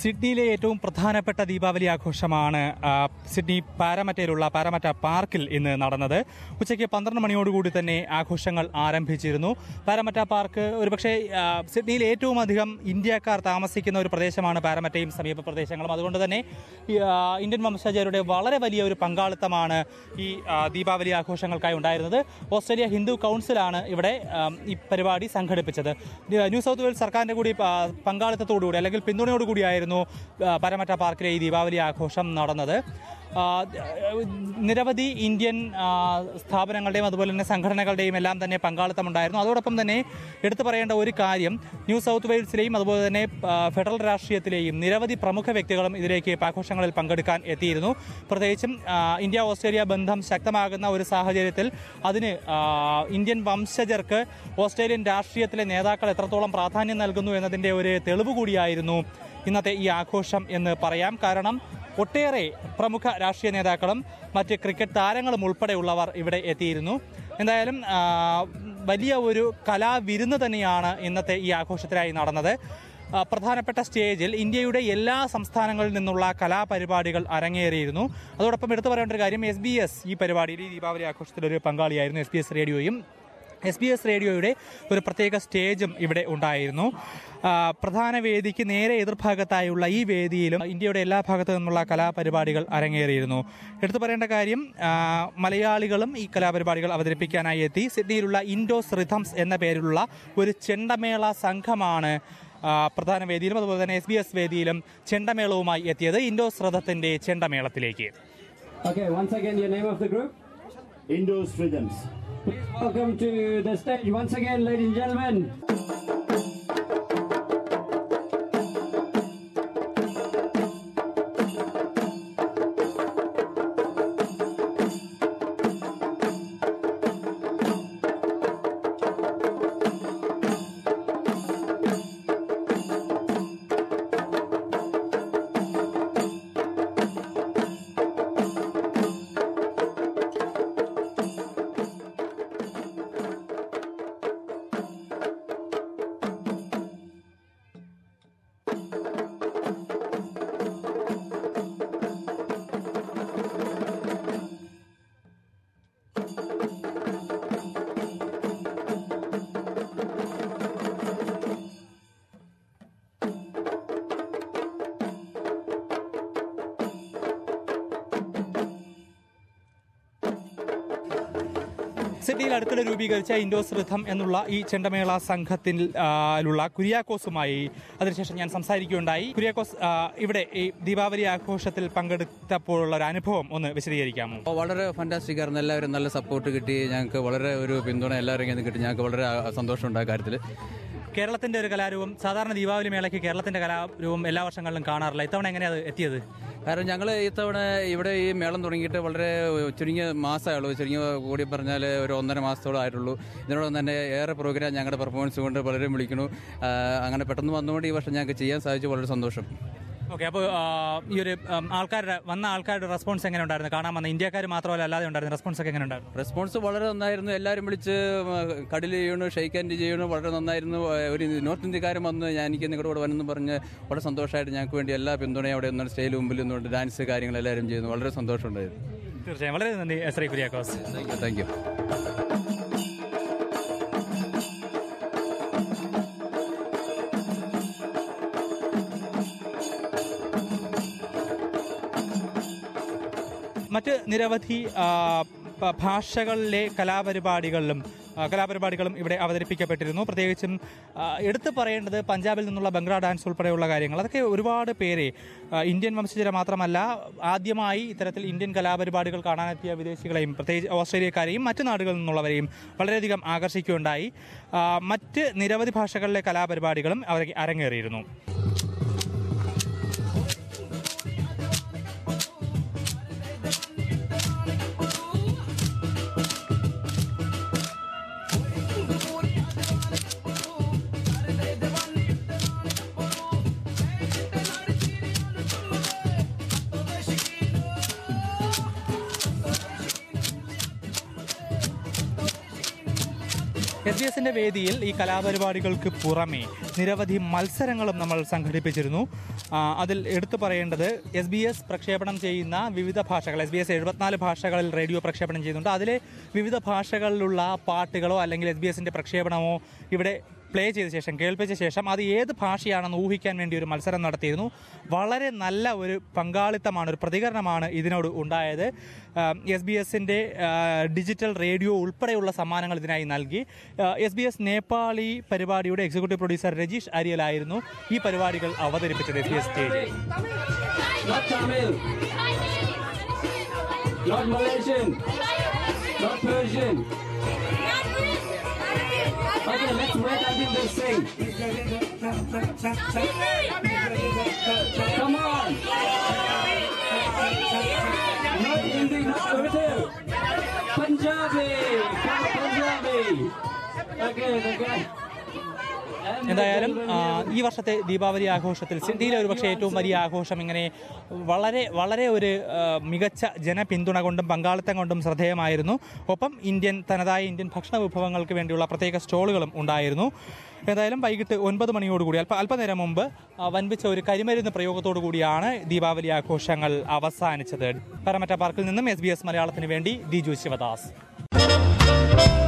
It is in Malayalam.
സിഡ്നിയിലെ ഏറ്റവും പ്രധാനപ്പെട്ട ദീപാവലി ആഘോഷമാണ് ആ, സിഡ്നി പാരമറ്റയിലുള്ള പാരമറ്റ പാർക്കിൽ ഇന്ന് നടന്നത് ഉച്ചയ്ക്ക് പന്ത്രണ്ട് മണിയോടുകൂടി തന്നെ ആഘോഷങ്ങൾ ആരംഭിച്ചിരുന്നു പാരമറ്റ പാർക്ക് ഒരുപക്ഷെ ആ, സിഡ്നിയിൽ ഏറ്റവും അധികം ഇന്ത്യക്കാർ താമസിക്കുന്ന ഒരു പ്രദേശമാണ് പാരമറ്റയും സമീപ പ്രദേശങ്ങളും അതുകൊണ്ട് തന്നെ ഈ, ആ, ഇന്ത്യൻ വംശജരുടെ വളരെ വലിയ ഒരു പങ്കാളിത്തമാണ് ഈ ആ, ദീപാവലി ആഘോഷങ്ങൾക്കായി ഉണ്ടായിരുന്നത് ഓസ്ട്രേലിയ ഹിന്ദു കൗൺസിലാണ് ഇവിടെ ആ, ഈ പരിപാടി സംഘടിപ്പിച്ചത് ന്യൂ സൗത്ത് വെയിൽസ് സർക്കാരിന്റെ കൂടി ആ, പങ്കാളിത്തത്തോടുകൂടി അല്ലെങ്കിൽ പിന്തുണയോടുകൂടിയായിരുന്നു ആ, പരമറ്റ പാർക്കിലെ ഈ ദീപാവലി ആഘോഷം നടന്നത് ആ, നിരവധി ഇന്ത്യൻ ആ, സ്ഥാപനങ്ങളുടെയും അതുപോലെ തന്നെ സംഘടനകളുടെയും എല്ലാം തന്നെ പങ്കാളിത്തമുണ്ടായിരുന്നു അതോടൊപ്പം തന്നെ എടുത്തു പറയേണ്ട ഒരു കാര്യം ന്യൂ സൗത്ത് വെയിൽസിലെയും അതുപോലെ തന്നെ ആ, ഫെഡറൽ രാഷ്ട്രീയത്തിലെയും നിരവധി പ്രമുഖ വ്യക്തികളും ഇതിലേക്ക് ആഘോഷങ്ങളിൽ പങ്കെടുക്കാൻ എത്തിയിരുന്നു പ്രത്യേകിച്ചും ആ, ഇന്ത്യ ഓസ്ട്രേലിയ ബന്ധം ശക്തമാകുന്ന ഒരു സാഹചര്യത്തിൽ അതിന് ആ, ഇന്ത്യൻ വംശജർക്ക് ഓസ്ട്രേലിയൻ രാഷ്ട്രീയത്തിലെ നേതാക്കൾ എത്രത്തോളം പ്രാധാന്യം നൽകുന്നു എന്നതിന്റെ ഒരു തെളിവ് കൂടിയായിരുന്നു ഇന്നത്തെ ഈ ആഘോഷം എന്ന് പറയാം കാരണം ഒട്ടേറെ പ്രമുഖ രാഷ്ട്രീയ നേതാക്കളും മറ്റ് ക്രിക്കറ്റ് താരങ്ങളും ഉൾപ്പെടെയുള്ളവർ ഇവിടെ എത്തിയിരുന്നു എന്തായാലും ആ, വലിയ ഒരു കലാവിരുന്ന് തന്നെയാണ് ഇന്നത്തെ ഈ ആഘോഷത്തിനായി നടന്നത് ആ, പ്രധാനപ്പെട്ട സ്റ്റേജിൽ ഇന്ത്യയുടെ എല്ലാ സംസ്ഥാനങ്ങളിൽ നിന്നുള്ള കലാപരിപാടികൾ അരങ്ങേറിയിരുന്നു അതോടൊപ്പം എടുത്തു പറയേണ്ട ഒരു കാര്യം എസ് ബി എസ് ഈ പരിപാടിയിൽ ഈ ദീപാവലി ആഘോഷത്തിലൊരു പങ്കാളിയായിരുന്നു എസ് ബി എസ് റേഡിയോയും എസ് ബി എസ് റേഡിയോയുടെ ഒരു പ്രത്യേക സ്റ്റേജും ഇവിടെ ഉണ്ടായിരുന്നു ആ, പ്രധാന വേദിക്ക് നേരെ എതിർഭാഗത്തായുള്ള ഈ വേദിയിലും ഇന്ത്യയുടെ എല്ലാ ഭാഗത്തു നിന്നുള്ള കലാപരിപാടികൾ അരങ്ങേറിയിരുന്നു എടുത്തു പറയേണ്ട കാര്യം ആ, മലയാളികളും ഈ കലാപരിപാടികൾ അവതരിപ്പിക്കാനായി എത്തി സിഡ്നിയിലുള്ള ഇൻഡോസ് റിഥംസ് എന്ന പേരിലുള്ള ഒരു ചെണ്ടമേള സംഘമാണ് ആ, പ്രധാന വേദിയിലും അതുപോലെ തന്നെ എസ് ബി എസ് വേദിയിലും ചെണ്ടമേളവുമായി എത്തിയത് ഇൻഡോസ് രഥത്തിന്റെ ചെണ്ടമേളത്തിലേക്ക് Okay, once again, your name of the group. Indoors Rhythms. Please welcome to the stage once again, ladies and gentlemen. സിഡ്നിയിൽ അടുത്തിടെ രൂപീകരിച്ച ഇൻഡോസ് റിഥം എന്നുള്ള ഈ ചെണ്ടമേള സംഘത്തിൽ ആ, ലുള്ള കുര്യാക്കോസുമായി അതിനുശേഷം ഞാൻ സംസാരിക്കുകയുണ്ടായി കുര്യാക്കോസ് ആ, ഇവിടെ ഈ ദീപാവലി ആഘോഷത്തിൽ പങ്കെടുത്തപ്പോഴുള്ള ഒരു അനുഭവം ഒന്ന് വിശദീകരിക്കാമോ അപ്പോൾ വളരെ ഫാന്റാസ്റ്റിക് ആയിരുന്നു എല്ലാവരും നല്ല സപ്പോർട്ട് കിട്ടി ഞങ്ങൾക്ക് വളരെ ഒരു പിന്തുണ എല്ലാവരും ഇങ്ങനെ കിട്ടി ഞങ്ങൾക്ക് വളരെ ആ, സന്തോഷമുണ്ട് ആ കാര്യത്തിൽ കേരളത്തിന്റെ ഒരു കലാരൂപം സാധാരണ ദീപാവലി മേളയ്ക്ക് കേരളത്തിന്റെ കലാരൂപം എല്ലാ വർഷങ്ങളിലും കാണാറില്ല ഇത്തവണ എങ്ങനെയാണ് അത് എത്തിയത് കാരണം ഞങ്ങൾ ഇത്തവണ ഇവിടെ ഈ മേളം തുടങ്ങിയിട്ട് വളരെ ചുരുങ്ങിയ മാസമായുള്ളൂ ചുരുങ്ങിയ കൂടി പറഞ്ഞാൽ ഒരു ഒന്നര മാസത്തോളം ആയിട്ടുള്ളൂ ഇതിനോടൊപ്പം തന്നെ ഏറെ പ്രോഗ്രാം ഞങ്ങളുടെ പെർഫോമൻസ് കൊണ്ട് പലരും വിളിക്കുന്നു ആ, അങ്ങനെ പെട്ടെന്ന് വന്നുകൊണ്ട് ഈ വർഷം ഞങ്ങൾക്ക് ചെയ്യാൻ സാധിച്ചു വളരെ സന്തോഷം ഓക്കെ അപ്പോൾ ഈ ഒരു ഉം, ആൾക്കാരുടെ വന്ന ആൾക്കാരുടെ റെസ്പോൺസ് എങ്ങനെ ഉണ്ടായിരുന്നു കാണാൻ വന്ന ഇന്ത്യക്കാർ മാത്രമല്ല അല്ലാതെ ഉണ്ടായിരുന്നു റെസ്പോൺസ് ഒക്കെ എങ്ങനെ ഉണ്ടായിരുന്നു റെസ്പോൺസ് വളരെ നന്നായിരുന്നു എല്ലാവരും വിളിച്ച് കടിൽ ചെയ്യണു ഷെയ്ക്ക് ഹാൻഡ് ചെയ്യണു വളരെ നന്നായിരുന്നു ഒരു നോർത്ത് ഇന്ത്യക്കാരും വന്ന് ഞാൻ എനിക്ക് നിങ്ങളുടെ കൂടെ വന്നെന്ന് പറഞ്ഞ് വളരെ സന്തോഷമായിട്ട് ഞങ്ങൾക്ക് വേണ്ടി എല്ലാ പിന്തുണയും അവിടെ നിന്ന് സ്റ്റേജിൽ മുമ്പിൽ നിന്നുകൊണ്ട് ഡാൻസ് കാര്യങ്ങളെല്ലാവരും ചെയ്യുന്നു വളരെ സന്തോഷമുണ്ടായിരുന്നു തീർച്ചയായും വളരെ നന്ദി S I Kuriakose thank you thank you മറ്റ് നിരവധി ആ, പ- ഭാഷകളിലെ കലാപരിപാടികളിലും ആ, കലാപരിപാടികളും ഇവിടെ അവതരിപ്പിക്കപ്പെട്ടിരുന്നു പ്രത്യേകിച്ചും ആ, എടുത്തു പറയേണ്ടത് പഞ്ചാബിൽ നിന്നുള്ള ബംഗ്ലാ ഡാൻസ് ഉൾപ്പെടെയുള്ള കാര്യങ്ങൾ അതൊക്കെ ഒരുപാട് പേരെ ആ, ഇന്ത്യൻ വംശജരെ മാത്രമല്ല ആദ്യമായി ഇത്തരത്തിൽ ഇന്ത്യൻ കലാപരിപാടികൾ കാണാനെത്തിയ വിദേശികളെയും പ്രത്യേകിച്ച് ഓസ്ട്രേലിയക്കാരെയും മറ്റു നാടുകളിൽ നിന്നുള്ളവരെയും വളരെയധികം ആകർഷിക്കുകയുണ്ടായി ആ, മറ്റ് നിരവധി ഭാഷകളിലെ കലാപരിപാടികളും അവർ അരങ്ങേറിയിരുന്നു എസ് ബി എസിന്റെ വേദിയിൽ ഈ കലാപരിപാടികൾക്ക് പുറമെ നിരവധി മത്സരങ്ങളും നമ്മൾ സംഘടിപ്പിച്ചിരുന്നു ആ, അതിൽ എടുത്തു പറയേണ്ടത് എസ് ബി എസ് പ്രക്ഷേപണം ചെയ്യുന്ന വിവിധ ഭാഷകൾ എസ് ബി എസ് എഴുപത്തിനാല് ഭാഷകളിൽ റേഡിയോ പ്രക്ഷേപണം ചെയ്യുന്നുണ്ട് അതിലെ വിവിധ ഭാഷകളിലുള്ള പാട്ടുകളോ അല്ലെങ്കിൽ എസ് ബി എസിന്റെ പ്രക്ഷേപണമോ ഇവിടെ പ്ലേ ചെയ്ത ശേഷം കേൾപ്പിച്ച ശേഷം അത് ഏത് ഭാഷയാണെന്ന് ഊഹിക്കാൻ വേണ്ടി ഒരു മത്സരം നടത്തിയിരുന്നു വളരെ നല്ല ഒരു പങ്കാളിത്തമാണ് ഒരു പ്രതികരണമാണ് ഇതിനോട് ഉണ്ടായത് എസ് ബി എസിൻ്റെ ഡിജിറ്റൽ റേഡിയോ ഉൾപ്പെടെയുള്ള സമ്മാനങ്ങൾ ഇതിനായി നൽകി എസ് ബി എസ് നേപ്പാളി പരിപാടിയുടെ എക്സിക്യൂട്ടീവ് പ്രൊഡ്യൂസർ രജീഷ് അരിയലായിരുന്നു ഈ പരിപാടികൾ അവതരിപ്പിച്ചത് എസ് ബി എസ് സ്റ്റേജിൽ Not Tamil. Not Malaysian. Not Persian. Okay, let's wait until they sing. Come on. Not Hindi, not Urdu. Punjabi. Come on, Punjabi. Okay, okay. And എന്തായാലും the ആ, gentleman here. ഈ വർഷത്തെ ദീപാവലി ആഘോഷത്തിൽ സിഡ്നിയിലെ ഒരുപക്ഷെ ഏറ്റവും വലിയ ആഘോഷം ഇങ്ങനെ വളരെ വളരെ ഒരു ആ, മികച്ച ജനപിന്തുണ കൊണ്ടും പങ്കാളിത്തം കൊണ്ടും ശ്രദ്ധേയമായിരുന്നു ഒപ്പം ഇന്ത്യൻ തനതായ ഇന്ത്യൻ ഭക്ഷണ വിഭവങ്ങൾക്ക് വേണ്ടിയുള്ള പ്രത്യേക സ്റ്റോളുകളും ഉണ്ടായിരുന്നു എന്തായാലും വൈകിട്ട് ഒൻപത് മണിയോടുകൂടി അല്പ അല്പനേരം മുമ്പ് ആ, വൻപിച്ച ഒരു കരിമരുന്ന് പ്രയോഗത്തോടു കൂടിയാണ് ദീപാവലി ആഘോഷങ്ങൾ അവസാനിച്ചത് പരമറ്റ പാർക്കിൽ നിന്നും എസ് ബി എസ് മലയാളത്തിന് വേണ്ടി ദിജു ശിവദാസ്